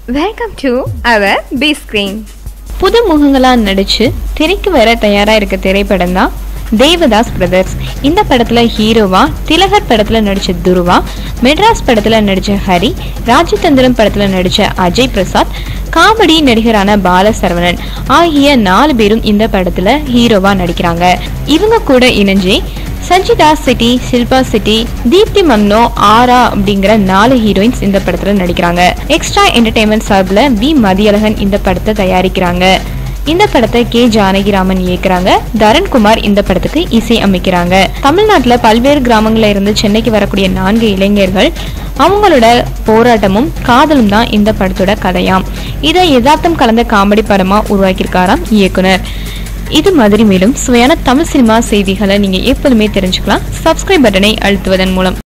welcome to our B screen புது முகங்களா நடிச்சு திரைக்கு வர தயாரா இருக்க திரைப்படம் தான் தேவதாஸ் பிரதர்ஸ் இந்த படத்துல ஹீரோவா திலகர் படத்துல நடிச்ச துருவா மெட்ராஸ் படத்துல நடிச்ச ஹரி ராஜதந்திரம் படத்துல நடிச்ச அஜய் பிரசாத் காமெடி நடிகரான பாலசரவணன் ஆகிய நாலு பேரும் இந்த படத்துல ஹீரோவா நடிக்கிறாங்க இவங்க கூட இணைஞ்சு சஞ்சிதா சிட்டி ஷில்பா சிட்டி தீப்தி மன்னோ ஆரா அப்படிங்கிற நாலு ஹீரோயின்ஸ் இந்த படத்துல நடிக்கிறாங்க எக்ஸ்ட்ரா என்டர்டைன்மெண்ட் சார்பில் வி மதியழகன் இந்த படத்தை தயாரிக்கிறாங்க இந்த படத்தை கே ஜானகிராமன் இயக்குறாங்க தரண்குமார் இந்த படத்துக்கு இசை அமைக்கிறாங்க தமிழ்நாட்டுல பல்வேறு கிராமங்கள்ல இருந்து சென்னைக்கு வரக்கூடிய நான்கு இளைஞர்கள் அவங்களோட போராட்டமும் காதலும் தான் இந்த படத்தோட கதையாம் இதை யதார்த்தம் கலந்த காமெடி படமா உருவாக்கியிருக்காராம் இயக்குனர் இது மாதிரி மேலும் சுவையான தமிழ் சினிமா செய்திகளை நீங்க எப்போதுமே தெரிஞ்சுக்கலாம் சப்ஸ்கிரைப் பட்டனை அழுத்துவதன் மூலம்